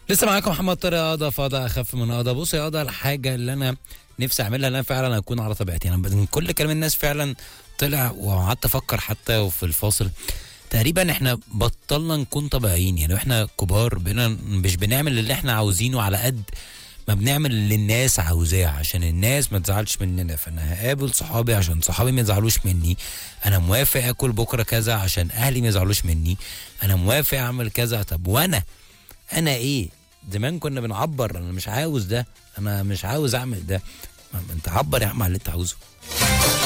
لسه معاكم محمد طارق قضا فضا اخف من قضا بص يا قضا الحاجه اللي انا نفسي اعملها اللي انا فعلا اكون على طبيعتي انا من كل كلام الناس فعلا طلع وقعدت افكر حتى وفي الفاصل تقريبا احنا بطلنا نكون طبيعيين يعني احنا كبار بقينا مش بنعمل اللي احنا عاوزينه على قد ما بنعمل اللي الناس عاوزاه عشان الناس ما تزعلش مننا فانا هقابل صحابي عشان صحابي ما يزعلوش مني انا موافق اكل بكره كذا عشان اهلي ما يزعلوش مني انا موافق اعمل كذا طب وانا انا ايه زمان كنا بنعبر انا مش عاوز ده انا مش عاوز اعمل ده ما ما انت عبر يا عم على اللي انت عاوزه